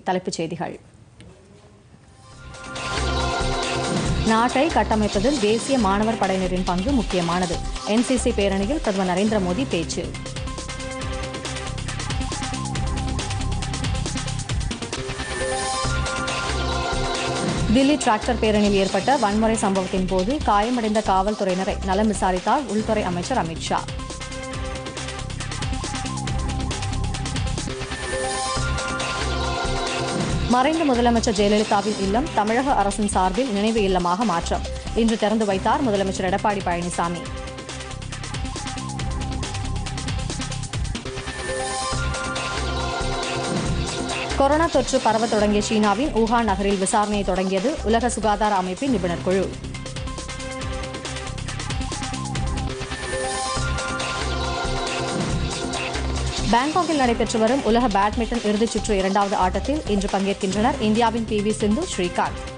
தலைப்புச் செய்திகள் நாட்டை கட்டமைப்பதில் தேசிய மாணவர் படையினரின் பங்கு முக்கியமானது என்சிசி பேரணியில் பிரதமர் நரேந்திர மோடி பேச்சு தில்லி டிராக்டர் பேரணியில் ஏற்பட்ட வன்முறை சம்பவத்தின் போது காயமடைந்த காவல்துறையினரை நலம் விசாரித்தார் உள்துறை அமைச்சர் அமித் ஷா மறைந்த முதலமைச்சர் ஜெயலலிதாவின் இல்லம் தமிழக அரசின் சார்பில் நினைவு இல்லமாக மாற்றம் இன்று திறந்து வைத்தார் முதலமைச்சர் எடப்பாடி பழனிசாமி கொரோனா தொற்று பரவத் தொடங்கிய சீனாவின் ஊகான் நகரில் விசாரணையை தொடங்கியது உலக சுகாதார அமைப்பின் நிபுணர் குழு பாங்காக்கில் நடைபெற்று வரும் உலக பேட்மிண்டன் இறுதிச் சுற்று இரண்டாவது ஆட்டத்தில் இன்று பங்கேற்கின்றனர் இந்தியாவின் பி வி சிந்து ஸ்ரீகாந்த்